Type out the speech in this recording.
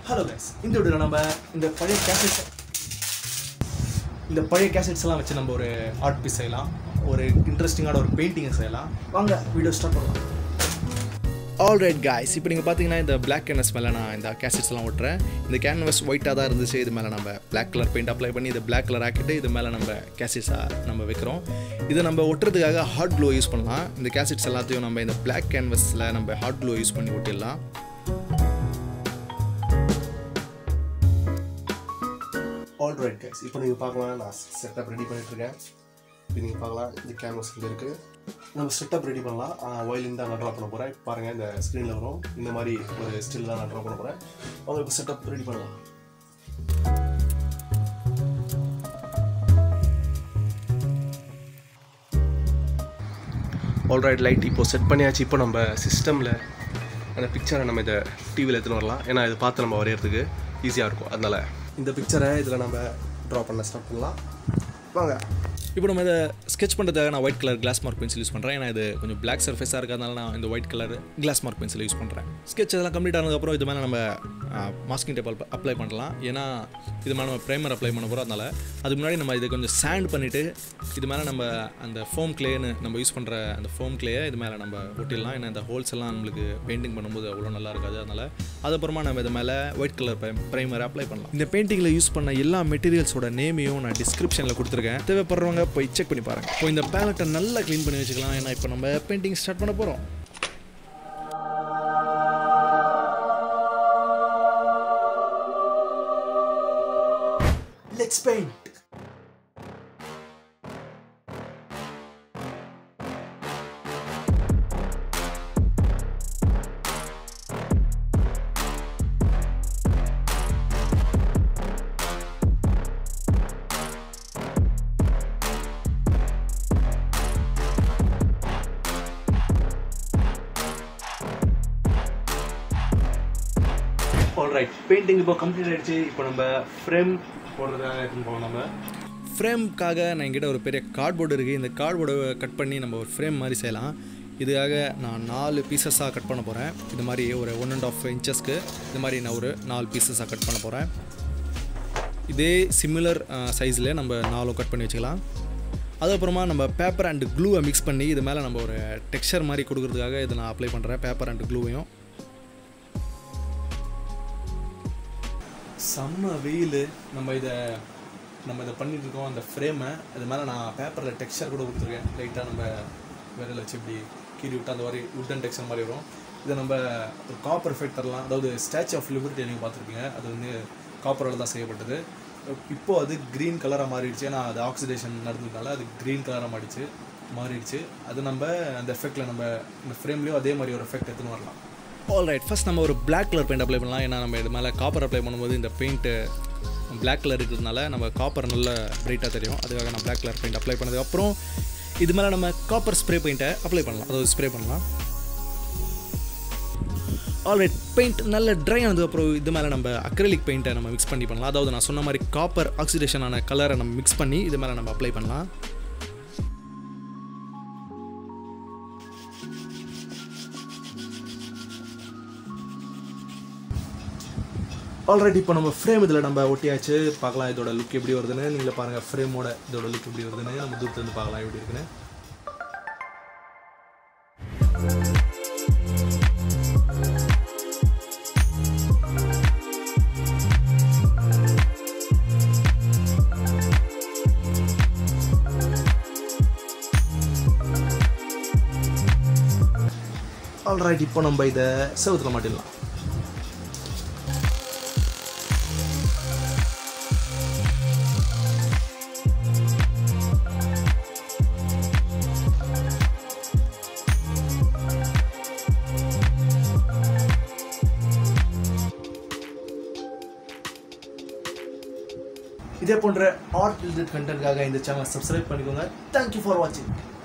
hello guys இந்த வீடியோவில் நம்ம இந்த பழைய கேசட்ஸ் இந்த பழைய கேசட்ஸ் எல்லாம் வச்சு நம்ம ஒரு ஆர்ட் பீஸ் செய்யலாம் ஒரு இன்ட்ரெஸ்டிங்கான ஒரு பெயிண்டிங்கை செய்யலாம் வாங்க வீடியோ ஸ்டார்ட் பண்ணலாம் ஆல்ரைட் காய்ஸ் இப்போ நீங்கள் பார்த்தீங்கன்னா இந்த பிளாக் கேன்வஸ் மேலே நான் இந்த கேசட்ஸ் எல்லாம் ஒட்டுறேன் இந்த கேன்வஸ் ஒயிட்டாக தான் இருந்துச்சு இது மேலே நம்ம பிளாக் கலர் பெயிண்ட் அப்ளை பண்ணி இது பிளாக் கலர் ஆக்கிட்டு இது மேலே நம்ம கேசட்ஸாக நம்ம வைக்கிறோம் இதை நம்ம ஒட்டுறதுக்காக ஹாட் க்ளோ யூஸ் பண்ணலாம் இந்த கேசட்ஸ் எல்லாத்தையும் நம்ம இந்த பிளாக் கேன்வஸில் நம்ம ஹாட் க்ளோ யூஸ் பண்ணி ஒட்டிடலாம் ஆல் ரைட் கைஸ் இப்போ நீங்கள் பார்க்கலாம் நான் செட்டப் ரெடி பண்ணிட்டுருக்கேன் இப்போ நீங்கள் பார்க்கலாம் இந்த கேன்வஸ் இங்கே இருக்குது நம்ம செட்டப் ரெடி பண்ணலாம் வயலின் தான் நான் ட்ரா பண்ண போகிறேன் பாருங்கள் இந்த ஸ்க்ரீனில் வரும் இந்த மாதிரி ஒரு ஸ்டில் தான் நான் ட்ரா பண்ண போகிறேன் அவங்க இப்போ செட்டப் ரெடி பண்ணலாம் ஆல்ரைட் லைட் இப்போ செட் பண்ணியாச்சு இப்போ நம்ம சிஸ்டமில் அந்த பிக்சரை நம்ம இதை டிவியில் எடுத்துன்னு வரலாம் ஏன்னா இதை பார்த்து நம்ம வரையறதுக்கு ஈஸியாக இருக்கும் அதனால் இந்த பிக்சரை இதில் நம்ம ட்ரா பண்ண ஸ்டார்ட் பண்ணலாம் வாங்க இப்போ நம்ம இதை ஸ்கெச் பண்ணுறதுக்காக நான் white colour glass mark pencil use பண்ணுறேன் ஏன்னா இது கொஞ்சம் பிளாக் சர்ஃபேஸாக இருக்கிறதுனால நான் இந்த white colour glass mark pencil use பண்ணுறேன் ஸ்கெச் இதெல்லாம் கம்ப்ளீட் ஆனதுக்கப்புறம் இது மேலே நம்ம மாஸ்கிங் டேப் அப்ளை பண்ணலாம் ஏன்னா இது மேலே நம்ம ப்ரைமர் அப்ளை பண்ண போகிறோம் அதனால் அதுக்கு முன்னாடி நம்ம இதை கொஞ்சம் சாண்ட் பண்ணிவிட்டு இது மேலே நம்ம அந்த ஃபோம் கிளேன்னு நம்ம யூஸ் பண்ணுற அந்த ஃபோம் கிளேயை இது மேலே நம்ம ஒட்டிடலாம் ஏன்னா இந்த ஹோல்ஸ் எல்லாம் நம்மளுக்கு பெயிண்டிங் பண்ணும்போது அவ்வளோ நல்லா இருக்காது அதனால் அதுக்கப்புறமா நம்ம இது மேலே ஒயிட் கலர் ப்ரைமர் அப்ளை பண்ணலாம் இந்த பெயிண்டிங்கில் யூஸ் பண்ண எல்லா மெட்டீரியல்ஸோட நேமையும் நான் டிஸ்கிரிப்ஷனில் கொடுத்துருக்கேன் தேவைப்படுறவங்க போய் செக் பண்ணி பாருங்கள் இப்போ இந்த பேலட்டை நல்லா க்ளீன் பண்ணி வச்சுக்கலாம் ஏன்னா இப்போ நம்ம பெயிண்டிங் ஸ்டார்ட் பண்ண போகிறோம் லெட்ஸ் பெயிண்ட் ஆல்ரைட் பெயிண்டிங் இப்போ கம்ப்ளீட் ஆயிடுச்சு இப்போ நம்ம ஃப்ரேம் போடுறதுக்காக எடுத்துன்னு போகலாம் நம்ம ஃப்ரேம்க்காக நான் என்கிட்ட ஒரு பெரிய கார்ட்போர்டு இருக்குது இந்த கார்ட்போர்டை கட் பண்ணி நம்ம ஒரு ஃப்ரேம் மாதிரி செய்யலாம் இதுக்காக நான் நாலு பீசஸாக கட் பண்ண போகிறேன் இது மாதிரி ஒரு ஒன் அண்ட் ஆஃப் இன்ச்சஸ்க்கு இது மாதிரி நான் ஒரு நாலு பீசஸாக கட் பண்ண போகிறேன் இதே சிமிலர் சைஸில் நம்ம நாலும் கட் பண்ணி வச்சுக்கலாம் அதுக்கப்புறமா நம்ம பேப்பர் அண்ட் க்ளூவை மிக்ஸ் பண்ணி இது மேலே நம்ம ஒரு டெக்ஸ்சர் மாதிரி கொடுக்கறதுக்காக இதை நான் அப்ளை பண்ணுறேன் பேப்பர் அண்ட் க்ளூவையும் செம்ம வெயில் நம்ம இதை நம்ம இதை பண்ணிட்டு இருக்கோம் அந்த ஃப்ரேமை அது மேலே நான் பேப்பரில் டெக்ஸ்சர் கூட கொடுத்துருக்கேன் லைட்டாக நம்ம விரல் வச்சு இப்படி கீறி விட்டு அந்த மாதிரி உட்டன் டெக்ஸ்சர் மாதிரி வரும் இதை நம்ம ஒரு காப்பர் எஃபெக்ட் தரலாம் அதாவது ஸ்டாச்சு ஆஃப் லிபர்ட்டி நீங்கள் பார்த்துருப்பீங்க அது வந்து காப்பரால் தான் செய்யப்பட்டது இப்போ அது க்ரீன் கலராக மாறிடுச்சு ஏன்னா அது ஆக்சிடேஷன் நடந்ததுனால அது க்ரீன் கலராக மாறிடுச்சு மாறிடுச்சு அது நம்ம அந்த எஃபெக்டில் நம்ம இந்த ஃப்ரேம்லேயும் அதே மாதிரி ஒரு எஃபெக்ட் எடுத்துன்னு வரலாம் ஆல் ரைட் ஃபஸ்ட் நம்ம ஒரு பிளாக் கலர் பெயிண்ட் அப்ளை பண்ணலாம் ஏன்னா நம்ம இது மேலே காப்பர் அப்ளை பண்ணும்போது இந்த பெயிண்ட்டு பிளாக் கலர் இருக்கிறதுனால நம்ம காப்பர் நல்ல பிரைட்டாக தெரியும் அதுக்காக நான் பிளாக் கலர் பெயிண்ட் அப்ளை பண்ணதுக்கப்புறம் இது மேலே நம்ம காப்பர் ஸ்ப்ரே பெயிண்ட்டை அப்ளை பண்ணலாம் அதாவது ஸ்ப்ரே பண்ணலாம் ஆல்ரைட் பெயிண்ட் நல்ல ட்ரை ஆனதுக்கப்புறம் இது மேலே நம்ம அக்ரலிக் பெயிண்ட்டை நம்ம மிக்ஸ் பண்ணி பண்ணலாம் அதாவது நான் சொன்ன மாதிரி காப்பர் ஆக்சிடேஷனான கலரை நம்ம மிக்ஸ் பண்ணி இது மேலே நம்ம அப்ளை பண்ணலாம் ஆல்ரெடி இப்போ நம்ம ஃப்ரேம் இதில் நம்ம ஒட்டியாச்சு பார்க்கலாம் இதோட லுக் எப்படி வருதுன்னு நீங்களே பாருங்கள் ஃப்ரேமோட இதோட லுக் எப்படி வருதுன்னு நம்ம தூரத்துலேருந்து பார்க்கலாம் எப்படி இருக்குன்னு ஆல்ரைட் இப்போ நம்ம இதை செவத்தில் மாட்டிடலாம் இதே போன்ற ஆர்ட் ரிலேட்டட் கண்டென்ட்காக இந்த சேனல் சப்ஸ்கிரைப் பண்ணிக்கோங்க தேங்க்யூ ஃபார் வாட்சிங்